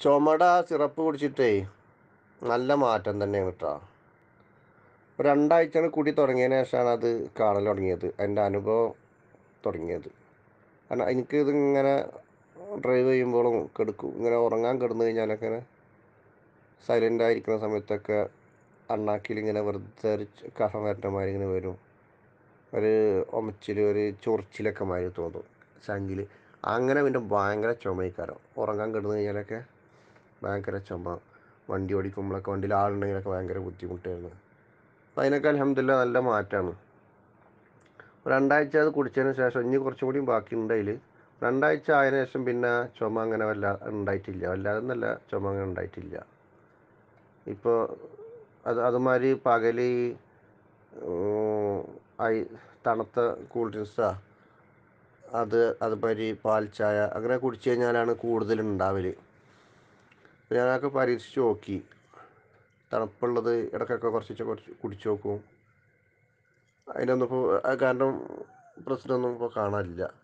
ചുമട syrup കുടിച്ചിട്ടേ നല്ല മാറ്റം തന്നെയാണ് കേട്ടോ ഒരു രണ്ടാഴ്ചയാണ് കൂടി തുടങ്ങിയതിന് ശേഷമാണ് അത് കാണൽ തുടങ്ങിയത് എൻ്റെ അനുഭവം തുടങ്ങിയത് കാരണം എനിക്ക് ഇതിങ്ങനെ ഡ്രൈവ് ചെയ്യുമ്പോഴും കിടക്കും ഇങ്ങനെ ഉറങ്ങാൻ കിടന്നു കഴിഞ്ഞാലൊക്കെ സൈലൻ്റ് ആയിരിക്കുന്ന സമയത്തൊക്കെ അണ്ണാക്കിൽ ഇങ്ങനെ വെറുതെ ഒരു കഫം വരട്ട മാതിരി ഇങ്ങനെ വരും ഒരു ഒമച്ചിൽ ഒരു ചൊറിച്ചിലൊക്കെ മാതിരി തോന്നും ചങ്കിൽ അങ്ങനെ പിന്നെ ഭയങ്കര ചുമയിക്കാരം ഉറങ്ങാൻ കിടന്നു കഴിഞ്ഞാലൊക്കെ ഭയങ്കര ചുമ വണ്ടി ഓടിക്കുമ്പോഴൊക്കെ വണ്ടിയിൽ ആളുണ്ടെങ്കിലൊക്കെ ഭയങ്കര ബുദ്ധിമുട്ടായിരുന്നു അപ്പം അതിനൊക്കെ അലഹമില്ല നല്ല മാറ്റമാണ് രണ്ടാഴ്ച അത് കുടിച്ചതിന് ശേഷം ഇനി കുറച്ചും കൂടി ബാക്കി ഉണ്ടായിൽ രണ്ടാഴ്ച ആയതിനു ശേഷം പിന്നെ ചുമ അങ്ങനെ വല്ല ഉണ്ടായിട്ടില്ല വല്ലാതെ നല്ല ചുമ അങ്ങനെ ഉണ്ടായിട്ടില്ല ഇപ്പോൾ അത് അതുമാതിരി പകൽ ഐ തണുത്ത കൂൾ ഡ്രിങ്ക്സാ അത് അതുമാതിരി പാൽ ചായ അങ്ങനെ കുടിച്ചു കഴിഞ്ഞാലാണ് കൂടുതൽ ഉണ്ടാവൽ ഞാനതൊക്കെ പരീക്ഷിച്ച് നോക്കി തണുപ്പുള്ളത് ഇടയ്ക്കൊക്കെ കുറച്ച് കുറച്ച് കുടിച്ചു നോക്കും അതിനൊന്നും ഇപ്പോൾ കാരണം പ്രശ്നമൊന്നും ഇപ്പോൾ കാണാനില്ല